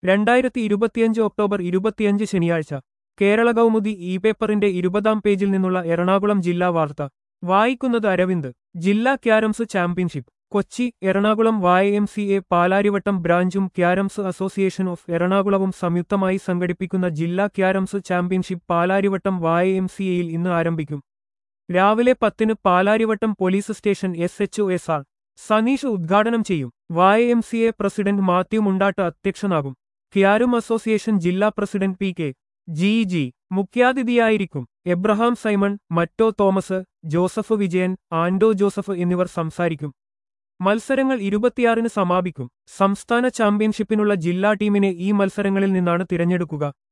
രണ്ടായിരത്തി ഇരുപത്തിയഞ്ച് ഒക്ടോബർ ഇരുപത്തിയഞ്ച് ശനിയാഴ്ച കേരള കൗമുദി ഇ പേപ്പറിന്റെ ഇരുപതാം പേജിൽ നിന്നുള്ള എറണാകുളം ജില്ലാ വാർത്ത വായിക്കുന്നത് അരവിന്ദ് ജില്ലാ carroms championship Kochi Ernakulam Y M C A Palarivattom ബ്രാഞ്ചും ക്യാരംസ് അസോസിയേഷൻ ഓഫ് എറണാകുളവും സംയുക്തമായി സംഘടിപ്പിക്കുന്ന ജില്ലാ ക്യാരംസ് ചാമ്പ്യൻഷിപ്പ് പാലാരിവട്ടം വായ എം സി എയിൽ ഇന്ന് ആരംഭിക്കും രാവിലെ പത്തിന് Palarivattom police station S H O S R Saneesh ഉദ്ഘാടനം ചെയ്യും Y M C A president Mathew Mundattu അധ്യക്ഷനാകും ക്യാരും അസോസിയേഷൻ ജില്ലാ president P K G G മുഖ്യാതിഥിയായിരിക്കും എബ്രഹാം സൈമൺ മറ്റോ തോമസ് ജോസഫ് വിജയൻ ആൻഡോ ജോസഫ് എന്നിവർ സംസാരിക്കും മത്സരങ്ങൾ ഇരുപത്തിയാറിന് സമാപിക്കും സംസ്ഥാന ചാമ്പ്യൻഷിപ്പിനുള്ള ജില്ലാ ടീമിനെ ഈ മത്സരങ്ങളിൽ നിന്നാണ് തിരഞ്ഞെടുക്കുക